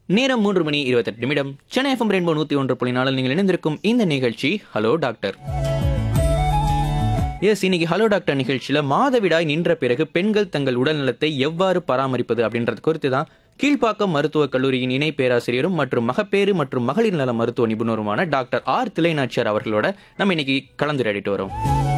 நேரம் மூன்று மணி இருபத்தெட்டு நிமிடம் சென்னை எஃப்எம் ரெயின்போ நூற்றி ஒன்று புள்ளி நாளில் நீங்கள் இணைந்திருக்கும் இந்த நிகழ்ச்சி ஹலோ டாக்டர் எஸ் இன்னைக்கு ஹலோ டாக்டர் நிகழ்ச்சியில் மாதவிடாய் நின்ற பிறகு பெண்கள் தங்கள் உடல்நலத்தை எவ்வாறு பராமரிப்பது அப்படின்றது குறித்து தான் கீழ்ப்பாக்கம் மருத்துவக் கல்லூரியின் இணை பேராசிரியரும் மற்றும் மகப்பேறு மற்றும் மகளிர் நல மருத்துவ நிபுணருமான டாக்டர் ஆர் திலைநாச்சியார் அவர்களோட நம்ம இன்னைக்கு கலந்துரையாடிட்டு வரோம்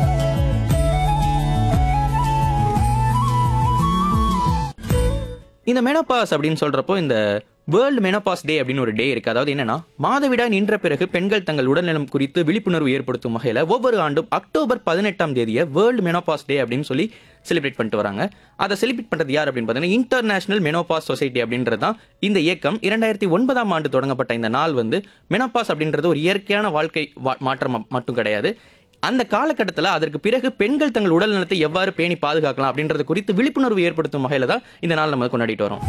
இந்த மெனோபாஸ் அப்படின்னு சொல்றப்போ இந்த வேர்ல்டு மெனோபாஸ் டே அப்படின்னு ஒரு டே இருக்கு அதாவது என்னன்னா மாதவிடாய் நின்ற பிறகு பெண்கள் தங்கள் உடல்நலம் குறித்து விழிப்புணர்வு ஏற்படுத்தும் வகையில் ஒவ்வொரு ஆண்டும் அக்டோபர் பதினெட்டாம் தேதியை வேர்ல்டு மெனோபாஸ் டே அப்படின்னு சொல்லி செலிப்ரேட் பண்ணிட்டு வராங்க அதை செலிப்ரேட் பண்றது யார் அப்படின்னு பார்த்தீங்கன்னா இன்டர்நேஷனல் மெனோபாஸ் சொசைட்டி அப்படின்றது தான் இந்த இயக்கம் இரண்டாயிரத்தி ஒன்பதாம் ஆண்டு தொடங்கப்பட்ட இந்த நாள் வந்து மெனோபாஸ் அப்படின்றது ஒரு இயற்கையான வாழ்க்கை வா- மாற்றம் ம- மட்டும் கிடையாது அந்த காலகட்டத்தில் அதற்கு பிறகு பெண்கள் தங்கள் உடல் நலத்தை எவ்வாறு பேணி பாதுகாக்கலாம் அப்படின்றது குறித்து விழிப்புணர்வு ஏற்படுத்தும் வகையில் தான் இந்த நாள் நம்ம கொண்டாடிட்டு வரோம்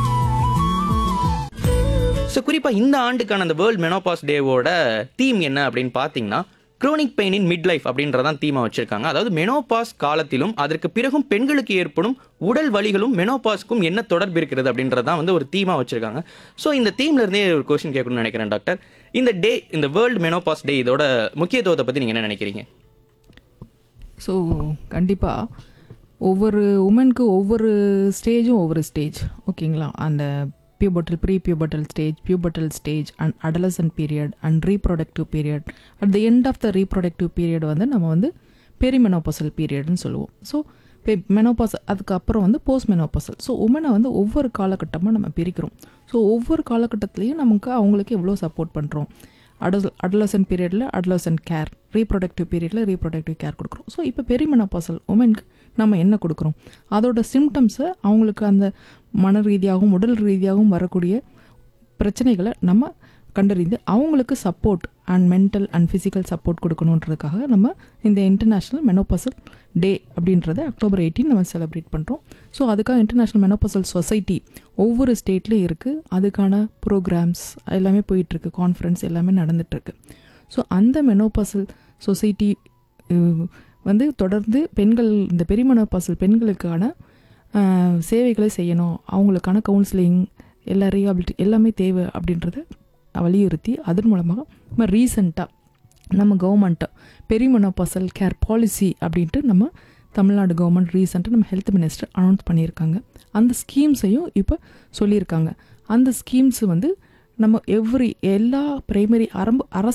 ஸோ குறிப்பாக இந்த ஆண்டுக்கான அந்த வேர்ல்ட் மெனோபாஸ் டேவோட தீம் என்ன அப்படின்னு பார்த்தீங்கன்னா குரோனிக் பெயின் மிட் லைஃப் அப்படின்றதான் தீமாக வச்சிருக்காங்க அதாவது மெனோபாஸ் காலத்திலும் அதற்கு பிறகும் பெண்களுக்கு ஏற்படும் உடல் வலிகளும் மெனோபாஸ்க்கும் என்ன தொடர்பு இருக்கிறது அப்படின்றதான் வந்து ஒரு தீமாக வச்சிருக்காங்க ஸோ இந்த தீம்ல இருந்தே ஒரு கொஸ்டின் கேட்கணும்னு நினைக்கிறேன் டாக்டர் இந்த டே இந்த வேர்ல்டு மெனோபாஸ் டே இதோட முக்கியத்துவத்தை பற்றி நீங்கள் என்ன நினைக்கிறீங்க ஸோ கண்டிப்பாக ஒவ்வொரு உமனுக்கு ஒவ்வொரு ஸ்டேஜும் ஒவ்வொரு ஸ்டேஜ் ஓகேங்களா அந்த pubertal pre pubertal stage pubertal stage and adolescent period and reproductive period at the end of the reproductive period வந்து நம்ம வந்து பெரிமெனோபாசல் பீரியட்னு சொல்லுவோம் ஸோ மெனோபாஸ் அதுக்கப்புறம் வந்து போஸ்ட் மெனோபாசல் ஸோ உமனை வந்து ஒவ்வொரு காலகட்டமாக நம்ம பிரிக்கிறோம் ஸோ ஒவ்வொரு காலகட்டத்துலேயும் நமக்கு அவங்களுக்கு எவ்வளோ சப்போர்ட் பண்ணுறோம் அடல் அடலசன் பீரியடில் அடலசன் கேர் ரீப்ரொடக்டிவ் பீரியடில் ரீப்ரொடக்டிவ் கேர் கொடுக்குறோம் ஸோ இப்போ பெரிமெனோபாசல் உமனுக்கு நம்ம என்ன கொடுக்குறோம் அதோட சிம்டம்ஸை அவங்களுக்கு அந்த மன ரீதியாகவும் உடல் ரீதியாகவும் வரக்கூடிய பிரச்சனைகளை நம்ம கண்டறிந்து அவங்களுக்கு support and mental and physical support கொடுக்கணுன்றதுக்காக நம்ம இந்த இன்டர்நேஷ்னல் மெனோபாசல் டே அப்படின்றத அக்டோபர் 18 நம்ம செலிப்ரேட் பண்ணுறோம் ஸோ அதுக்காக இன்டர்நேஷ்னல் மெனோபாசல் சொசைட்டி ஒவ்வொரு ஸ்டேட்லேயும் இருக்குது அதுக்கான ப்ரோக்ராம்ஸ் எல்லாமே போயிட்டுருக்கு கான்ஃபரன்ஸ் எல்லாமே நடந்துகிட்ருக்கு ஸோ அந்த மெனோபாசல் சொசைட்டி வந்து தொடர்ந்து பெண்கள் இந்த பெரிமெனோபாசல் பெண்களுக்கான அஹ், சேவைகளை செய்யணும் அவங்களுக்கான கவுன்சிலிங் எல்லா ரீஹாபிலிட்டி எல்லாமே தேவை அப்படின்றத வலியுறுத்தி அதன் மூலமாக நம்ம ரீசண்டாக நம்ம கவர்மெண்ட்டு பெரிமெனோபாசல் கேர் பாலிசி அப்படின்ட்டு நம்ம தமிழ்நாடு கவர்மெண்ட் ரீசெண்டாக நம்ம ஹெல்த் மினிஸ்டர் அனௌன்ஸ் பண்ணியிருக்காங்க அந்த ஸ்கீம்ஸையும் இப்போ சொல்லியிருக்காங்க அந்த ஸ்கீம்ஸ் வந்து நம்ம எவ்ரி எல்லா பிரைமரி அரம்பு அரசு